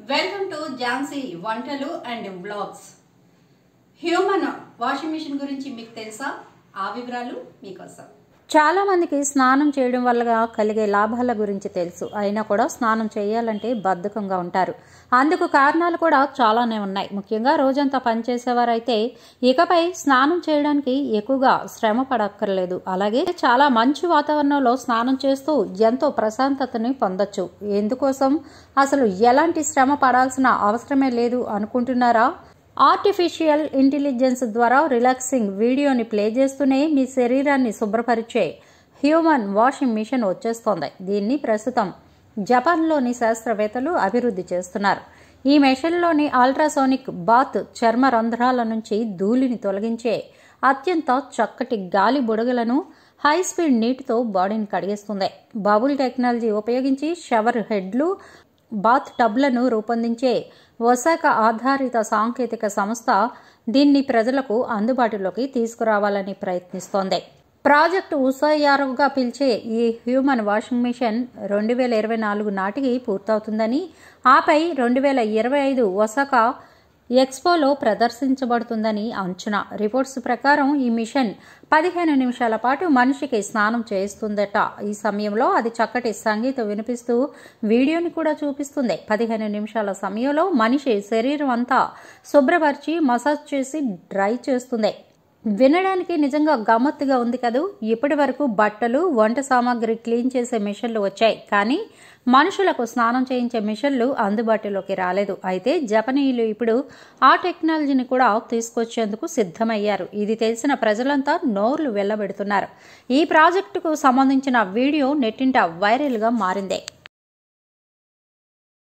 welcome to Jhansi వంటలు and vlogs human washing machine గురించి మీకు తెలుసా ఆ వివరాలు మీకోసం చాలా మందికి స్నానం చేయడం వల్ల కలిగే లాభాల గురించి తెలుసు అయినా కూడా స్నానం చేయాలంటే బద్ధకంగా ఉంటారు అందుకు కారణాలు కూడా చాలానే ఉన్నాయి ముఖ్యంగా రోజంతా పనిచేసేవారైతే ఇకపై స్నానం చేయడానికి ఎక్కువగా శ్రమ పడక్కర్లేదు అలాగే చాలా మంచి వాతావరణంలో స్నానం చేస్తూ ఎంతో ప్రశాంతతని పొందొచ్చు ఎందుకోసం అసలు ఎలాంటి శ్రమ పడాల్సిన అవసరమే లేదు అనుకుంటున్నారా ఆర్టిఫిషియల్ ఇంటెలిజెన్స్ ద్వారా రిలాక్సింగ్ వీడియోని ప్లే చేస్తూనే మీ శరీరాన్ని శుభ్రపరిచే హ్యూమన్ వాషింగ్ మిషన్ వచ్చేస్తోంది దీన్ని ప్రస్తుతం జపాన్లోని శాస్త్రవేత్తలు అభివృద్ధి చేస్తున్నారు ఈ మెషిన్లోని అల్ట్రాసోనిక్ బాత్ చర్మ రంధ్రాల నుంచి ధూళిని తొలగించే అత్యంత చక్కటి గాలి బుడగలను హై స్పీడ్ నీటితో బాడీని కడిగేస్తుంది బబుల్ టెక్నాలజీ ఉపయోగించి షవర్ హెడ్లు బాత్ టబ్లను రూపొందించే ఒసాక ఆధారిత సాంకేతిక సంస్థ దీన్ని ప్రజలకు అందుబాటులోకి తీసుకురావాలని ప్రయత్నిస్తోంది ప్రాజెక్టు ఉసయారుగా పిలిచే ఈ హ్యూమన్ వాషింగ్ మిషన్ రెండు వేల ఇరవై నాలుగు నాటికి పూర్తవుతుందని ఆపై రెండు వేల ఇరవై ఐదు ఒసాకా ఎక్స్పోలో ప్రదర్శించబడుతుందని అంచనా రిపోర్ట్స్ ప్రకారం ఈ మిషన్ పదిహేను నిమిషాల పాటు మనిషికి స్నానం చేస్తుందట ఈ సమయంలో అది చక్కటి సంగీతం వినిపిస్తూ వీడియోని కూడా చూపిస్తుంది పదిహేను నిమిషాల సమయంలో మనిషి శరీరం అంతా శుభ్రపరిచి మసాజ్ చేసి డ్రై చేస్తుంది వినడానికి నిజంగా గమ్మత్తుగా ఉంది కదూ ఇప్పటి వరకు బట్టలు వంట సామాగ్రి క్లీన్ చేసే మిషన్లు వచ్చాయి కానీ మనుషులకు స్నానం చేయించే మిషన్లు అందుబాటులోకి రాలేదు అయితే జపనీయులు ఇప్పుడు ఆ టెక్నాలజీని కూడా తీసుకొచ్చేందుకు సిద్ధమయ్యారు ఇది తెలిసిన ప్రజలంతా నోర్లు వెళ్లబెడుతున్నారు ఈ ప్రాజెక్టుకు సంబంధించిన వీడియో నెట్టింట వైరల్గా మారిందే